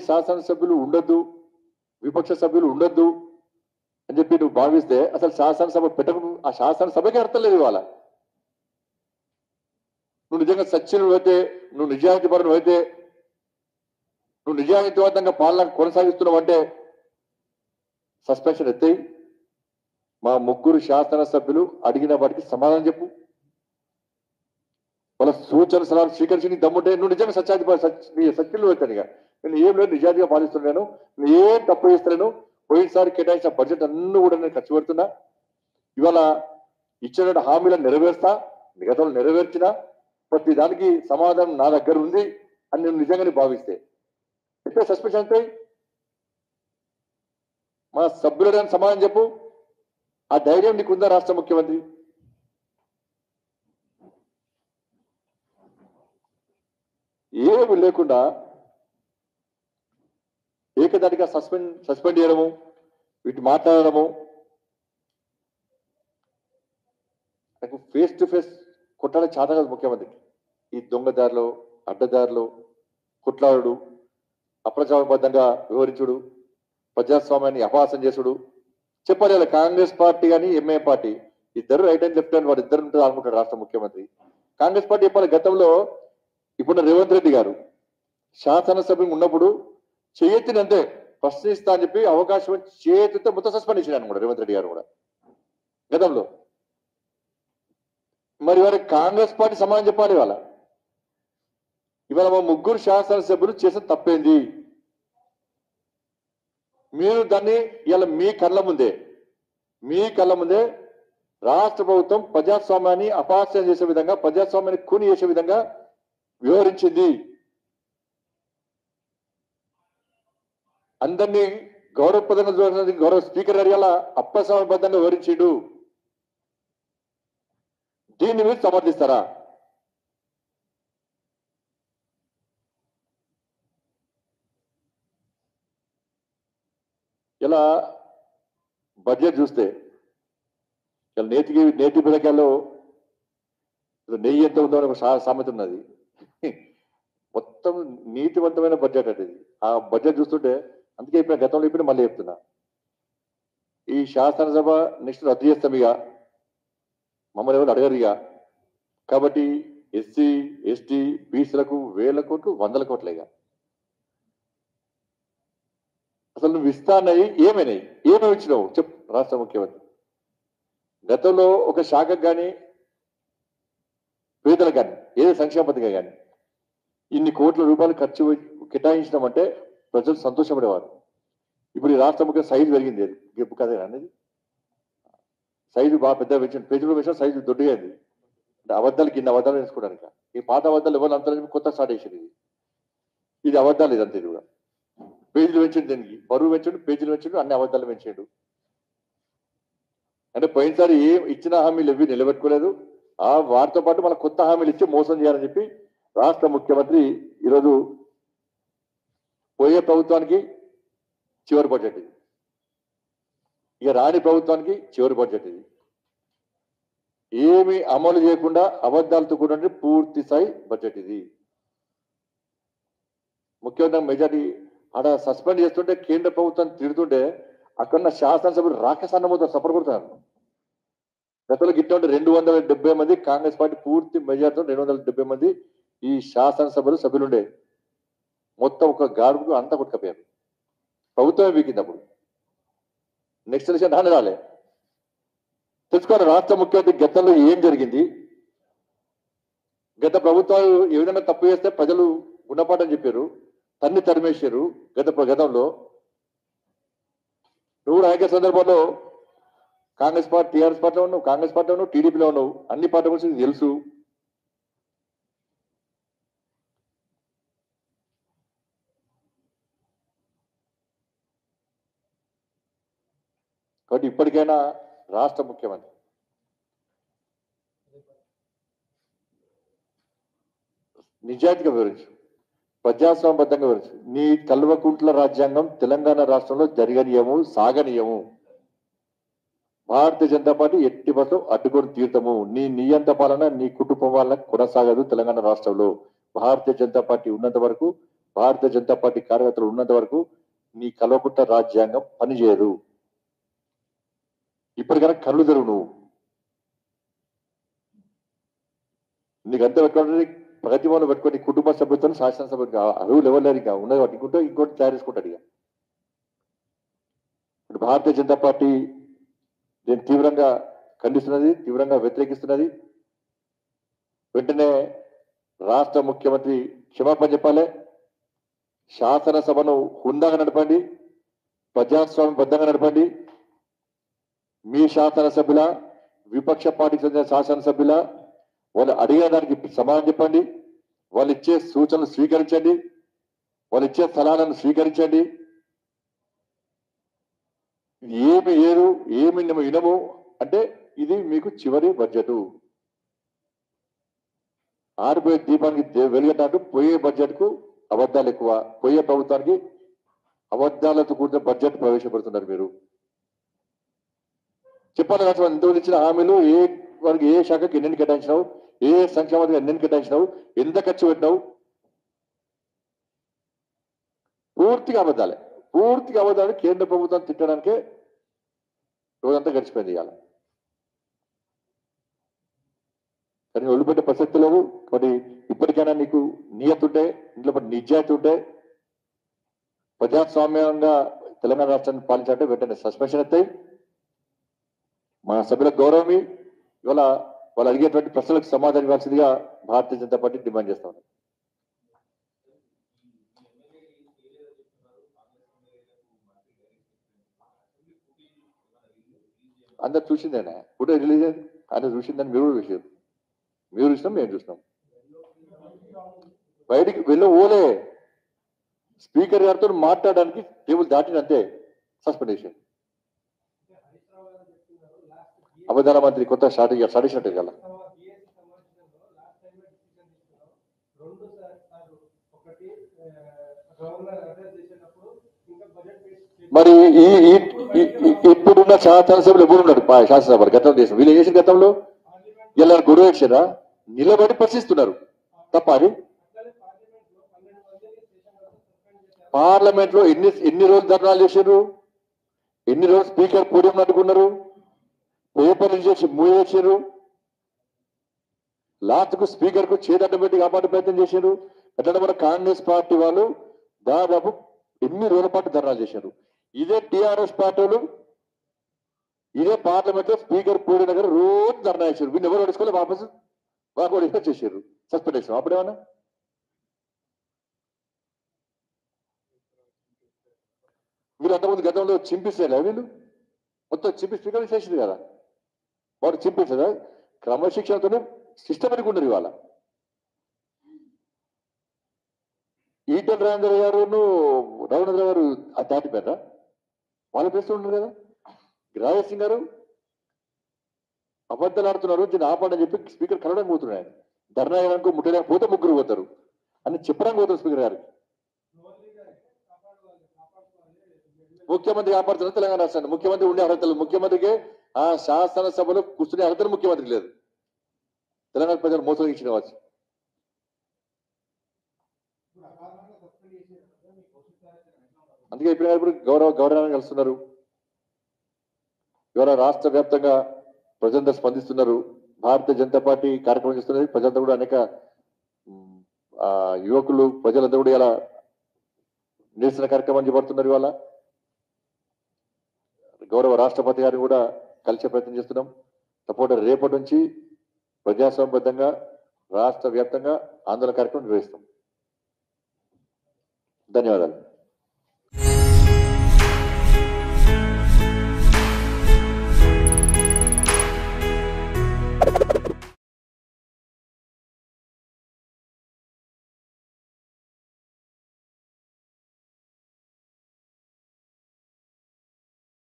శాసనసభ్యులు ఉండొద్దు విపక్ష సభ్యులు ఉండొద్దు అని చెప్పి నువ్వు భావిస్తే అసలు శాసనసభ పెట్టక ఆ శాసనసభకే అర్థం లేదు ఇవాళ నువ్వు నిజంగా సత్యులు అయితే నువ్వు నిజాయితీపరుడు అయితే నువ్వు నిజాయితీవంతంగా పాలన కొనసాగిస్తున్నావు అంటే సస్పెన్షన్ ఎత్తాయి మా ముగ్గురు శాసనసభ్యులు అడిగిన వాటికి సమాధానం చెప్పు వాళ్ళ సూచన సలహాలు స్వీకరించి నీ దమ్ముంటే నువ్వు నిజంగా సత్యాది నీ సత్యులు వచ్చాను ఇక నేను ఏం లేదు నిజాయితీగా పాలిస్తున్నాను నేను ఏం తప్పు చేస్తలేను పోయినసారి కేటాయించిన బడ్జెట్ అన్ని కూడా నేను ఖర్చు పెడుతున్నా ఇవాళ ఇచ్చిన హామీలను నెరవేర్స్తా మిగతాలు నెరవేర్చిన ప్రతి దానికి సమాధానం నా దగ్గర ఉంది అని నేను నిజంగానే భావిస్తే ఎక్కడ సస్పెన్షన్ అంటే మా సభ్యులని సమాధానం చెప్పు ఆ ధైర్యం నీకుందా రాష్ట్ర ముఖ్యమంత్రి ఏమి లేకుండా ఏకదాటిగా సస్పెండ్ సస్పెండ్ చేయడము వీటి మాట్లాడడము నాకు ఫేస్ టు ఫేస్ కొట్టడం చేత కాదు ముఖ్యమంత్రికి ఈ దొంగదారిలో అడ్డదారిలో కొట్లాడు అప్రజాబద్ధంగా వివరించుడు ప్రజాస్వామ్యాన్ని అపహాసం చేసుడు చెప్పాలి ఇలా కాంగ్రెస్ పార్టీ కానీ ఎంఏ పార్టీ ఇద్దరు రైట్ అండ్ లెఫ్ట్ హ్యాండ్ వాడు ఇద్దరు ఉంటుంది అనుకుంటాడు రాష్ట్ర ముఖ్యమంత్రి కాంగ్రెస్ పార్టీ చెప్పాలి గతంలో ఇప్పుడు రేవంత్ రెడ్డి గారు శాసనసభ ఉన్నప్పుడు చేయెత్తిన అంతే ప్రశ్నిస్తా అని చెప్పి అవకాశం వచ్చి చేతితో మొత్తం సస్పెండ్ చేశాడు కూడా రేవంత్ రెడ్డి గారు కూడా గతంలో మరి వారి కాంగ్రెస్ పార్టీ సమాధానం చెప్పాలి ఇవాళ ఇవాళ మా ముగ్గురు శాసనసభ్యులు చేసిన తప్పేంది మీరు దాన్ని ఇవాళ మీ కళ్ళ ముందే మీ కళ్ళ ముందే రాష్ట్ర ప్రభుత్వం ప్రజాస్వామ్యాన్ని అపహాస్యం చేసే విధంగా ప్రజాస్వామ్యాన్ని కూని చేసే విధంగా వివరించింది అందరినీ గౌరవప్రదంగా చూడాలని గౌరవ స్పీకర్ గారి అలా అప్రసమబద్ధంగా వివరించిండు దీన్ని మీరు సమర్థిస్తారా ఇలా బడ్జెట్ చూస్తే ఇలా నేతికి నేతి పిల్లకాయలో నెయ్యి ఎంత ఉందో అని ఒక సా- సామెత ఉన్నది మొత్తం నీతివంతమైన బడ్జెట్ అంటే ఇది ఆ బడ్జెట్ చూస్తుంటే అందుకే ఇప్పుడు గతంలో ఇప్పుడు మళ్ళీ చెప్తున్నా ఈ శాసనసభ నెక్స్ట్ రద్దు చేస్తాం ఇక మమ్మల్ని ఎవరు అడగరు ఇక కాబట్టి ఎస్సీ ఎస్టీ బీసీలకు వేల కోట్లు వందల కోట్లే ఇక అసలు నువ్వు ఇస్తానవి ఏమైనాయి ఏమేమి ఇచ్చినావు చెప్పు రాష్ట్ర ముఖ్యమంత్రి గతంలో ఒక శాఖకు కానీ పేదలకు కానీ ఏదో సంక్షేమ పథకం కానీ ఇన్ని కోట్ల రూపాయలు ఖర్చు కేటాయించినామంటే ప్రజలు సంతోషపడేవారు ఇప్పుడు ఈ రాష్ట్ర ముఖ్య సైజు పెరిగింది గెప్పు కదే అనేది సైజు బాగా పెద్ద పెంచిన పేజీలో పెంచిన సైజు దొడ్డుగా అయింది అంటే అబద్ధాలు కింద అబద్ధాలు వేసుకోవడానికి ఈ పాత అబద్ధాలు ఎవరు అంత కొత్త స్టార్ట్ చేసింది ఇది ఇది అబద్ధాలు ఇదంతా ఇది కూడా పేజీలు పెంచండి దీనికి బరువు పెంచండు పేజీలు పెంచండు అన్ని అబద్ధాలు పెంచాడు అంటే పోయినసారి ఏ ఇచ్చిన హామీలు ఎవి నిలబెట్టుకోలేదు ఆ వాటితో పాటు మన కొత్త హామీలు ఇచ్చి మోసం చేయాలని చెప్పి రాష్ట్ర ముఖ్యమంత్రి ఈరోజు పోయే ప్రభుత్వానికి చివరి బడ్జెట్ ఇది ఇక రాని ప్రభుత్వానికి చివరి బడ్జెట్ ఇది ఏమి అమలు చేయకుండా అబద్ధాలతో కూడా పూర్తి స్థాయి బడ్జెట్ ఇది ముఖ్యంగా మెజార్టీ ఆడ సస్పెండ్ చేస్తుంటే కేంద్ర ప్రభుత్వం తిడుతుంటే అక్కడ శాసనసభ్యులు రాక్షసాన్నమవుతో సపోర్ట్ కొడుతున్నారు గతంలో గిట్ట ఉంటే రెండు వందల డెబ్బై మంది కాంగ్రెస్ పార్టీ పూర్తి మెజార్టీతో రెండు వందల డెబ్బై మంది ఈ శాసనసభలు సభ్యులుండే మొత్తం ఒక గాడుకు అంతా కొట్టుకపోయారు ప్రభుత్వమే వీకింది అప్పుడు నెక్స్ట్ ఎలక్షన్ రాని రాలే తెలుసుకోవాలి రాష్ట్ర ముఖ్యమంత్రి గతంలో ఏం జరిగింది గత ప్రభుత్వాలు ఏ విధంగా తప్పు చేస్తే ప్రజలు గుణపాఠం చెప్పారు తన్ని తరిమేశారు గత గతంలో నువ్వు కూడా అనేక సందర్భాల్లో కాంగ్రెస్ పార్టీ టీఆర్ఎస్ పార్టీలో ఉన్నావు కాంగ్రెస్ పార్టీలో ఉన్నావు టీడీపీలో ఉన్నావు అన్ని పార్టీ గురించి నీకు తెలుసు కాబట్టి ఇప్పటికైనా రాష్ట్ర ముఖ్యమంత్రి నిజాయితీగా వివరించు ప్రజాస్వామ్యబద్ధంగా వివరించు నీ కల్వకుంట్ల రాజ్యాంగం తెలంగాణ రాష్ట్రంలో జరగనీయము సాగనీయము భారతీయ జనతా పార్టీ ఎట్టి బస్సు అడ్డుకొని తీర్థము నీ నియంత పాలన నీ కుటుంబం వల్ల కొనసాగదు తెలంగాణ రాష్ట్రంలో భారతీయ జనతా పార్టీ ఉన్నంత వరకు భారతీయ జనతా పార్టీ కార్యకర్తలు ఉన్నంత వరకు నీ కల్వకుట్ట రాజ్యాంగం పనిచేయదు ఇప్పటికైనా కళ్ళు తెరువు నువ్వు నీకు అంత పెట్టుకోండి ప్రతి వాళ్ళు పెట్టుకొని కుటుంబ సభ్యులతో శాసనసభ్యులు అరువులు ఎవరు లేరు ఇంకా ఉన్నది వాటి ఇంకోటి ఇంకోటి తయారు చేసుకుంటాడు ఇక ఇప్పుడు భారతీయ జనతా పార్టీ దీన్ని తీవ్రంగా ఖండిస్తున్నది తీవ్రంగా వ్యతిరేకిస్తున్నది వెంటనే రాష్ట్ర ముఖ్యమంత్రి క్షమాపణ చెప్పాలి శాసనసభను హుందాగా నడపండి ప్రజాస్వామ్యబద్ధంగా నడపండి మీ శాసనసభ్యుల విపక్ష పార్టీకి చెందిన శాసనసభ్యుల వాళ్ళు అడిగిన దానికి సమాధానం చెప్పండి వాళ్ళు ఇచ్చే సూచనలు స్వీకరించండి వాళ్ళు ఇచ్చే సలహాలను స్వీకరించండి ఏమి ఏరు ఏమి వినము వినము అంటే ఇది మీకు చివరి బడ్జెట్ ఆరిపోయే దీపానికి దే- వెలుగట్టినట్టు పోయే బడ్జెట్ కు అబద్ధాలు ఎక్కువ పోయే ప్రభుత్వానికి అబద్ధాలతో కూడిన బడ్జెట్ ప్రవేశపెడుతున్నారు మీరు చెప్పాలి కదా ఎంతో ఇచ్చిన హామీలు ఏ వారికి ఏ శాఖకి ఎన్ని కేటాయించినావు ఏ సంక్షేమానికి ఎన్ని కేటాయించినావు ఎంత ఖర్చు పెట్టినావు పూర్తిగా అబద్ధాలే పూర్తిగా అబద్ధాలు కేంద్ర ప్రభుత్వం తిట్టడానికే రోజంతా గడిచిపోయింది ఇవాళ కానీ ఒళ్ళుపెట్టే ప్రసక్తి లేదు మరి ఇప్పటికైనా నీకు నియత ఉంటే ఇంట్లో పడి నిజాయితీ ఉంటే ప్రజాస్వామ్యంగా తెలంగాణ రాష్ట్రాన్ని పాలించాలంటే వెంటనే సస్పెన్షన్ ఎత్తాయి మా సభ్యుల గౌరవమి ఇవాళ వాళ్ళు అడిగేటువంటి ప్రశ్నలకు సమాధానం ఇవ్వాల్సిందిగా భారతీయ జనతా పార్టీ డిమాండ్ చేస్తా ఉంది అందరు చూసిందేనా ఫోటో రిలీజ్ అయింది ఆయన చూసిందని మీరు కూడా చూసారు మీరు చూసినాం మేము చూసినాం బయటికి వెళ్ళ ఓలే స్పీకర్ గారితో మాట్లాడడానికి టేబుల్ దాటిన అంతే సస్పెండ్ చేశారు అబద్ధాల మంత్రి కొత్త స్టార్ట్ స్టార్ట్ చేసినట్టు కదా రెండు సార్లు ఒకటి గవర్నర్ అడ్రస్ చేసినప్పుడు ఇంకా బడ్జెట్ మరి ఈ ఈ- ఈ- ఈ- ఇప్పుడున్న శాసనసభలు ఎప్పుడు ఉన్నాడు పా- శాసనసభలు గతంలో చేసిన వీళ్ళు ఏం చేసిన గతంలో ఇలా గొడవ వేసారా నిలబడి ప్రశ్నిస్తున్నారు తప్ప అది అట్లనే పార్లమెంట్ లో పన్నెండు మందిని సెషన్ వరకు సస్పెండ్ చేశారు పార్లమెంట్ లో ఎన్ని ఎన్ని రోజులు ధర్నాలు చేశారు ఎన్ని రోజులు స్పీకర్ పోడియం నడుకున్నారు పేపర్లు చేసి మూవ్ చేశారు లాస్ట్ కు స్పీకర్ కు చేదడ్డ పెట్టి కాపాడే ప్రయత్నం చేశారు అట్లా మన కాంగ్రెస్ పార్టీ వాళ్ళు దాదాపు ఎన్ని రోజుల పాటు ధర్నాలు చేశారు ఇదే టిఆర్ఎస్ పార్టీ వాళ్ళు ఇదే పార్లమెంట్ లో స్పీకర్ పూడి దగ్గర రోజు ధర్నా చేశారు వీళ్ళు ఎవరు పడుచుకోవాలి వాపసు వాకు చేశారు సస్పెండ్ చేసాం అప్పుడేమన్నా మీరు అంతకుముందు గతంలో చింపిస్తేలే వీళ్ళు మొత్తం చింపి స్పీకర్ చేసింది కదా వాడు చింపించదా క్రమశిక్షణతోనే సిస్టమేటిక్ ఉండరు ఇవాళ ఈటల రాజేంద్ర గారు రవీంద్ర గారు అది దాటిపోయారా వాళ్ళ ప్రశ్న ఉండరు కదా రాజేష్ సింగ్ గారు అబద్ధాలు ఆడుతున్నారు దీన్ని ఆపండి చెప్పి స్పీకర్ కలవడానికి పోతున్నాడు ఆయన ధర్నా చేయడానికి ముట్టడానికి పోతే ముగ్గురు పోతారు అని చెప్పడానికి పోతారు స్పీకర్ గారికి కాపాడుకోవాలి కాపాడుకోవాలి ముఖ్యమంత్రి కాపాడుతున్నారు తెలంగాణ రాష్ట్రాన్ని ముఖ్యమంత్రి ఉండే అర్హతలు ముఖ్యమంత్రికి ఆ శాసనసభలో కూర్చునే అర్హతలు ముఖ్యమంత్రికి లేదు తెలంగాణ ప్రజలు మోసం ఇచ్చిన వచ్చి ఇప్పుడు అకారణంగా సస్పెండ్ చేశారు కదా మీకు భవిష్యత్ కార్యాచరణ ఎట్లా ఉంటుంది? అందుకే ఇప్పుడు ఇప్పుడు గౌరవ గౌరవాన్ని కలుస్తున్నారు ఇవాళ రాష్ట్ర వ్యాప్తంగా ప్రజలందరూ స్పందిస్తున్నారు భారతీయ జనతా పార్టీ కార్యక్రమం చేస్తున్నది ప్రజలందరూ కూడా అనేక ఉమ్, ఆ, యువకులు ప్రజలందరూ కూడా ఇలా నిరసన కార్యక్రమం చేపడుతున్నారు ఇవాళ గౌరవ రాష్ట్రపతి గారిని కూడా కలిసే ప్రయత్నం చేస్తున్నాం తప్పకుండా రేపటి నుంచి ప్రజాస్వామ్యబద్ధంగా రాష్ట్ర వ్యాప్తంగా ఆందోళన కార్యక్రమం నిర్వహిస్తాం ధన్యవాదాలు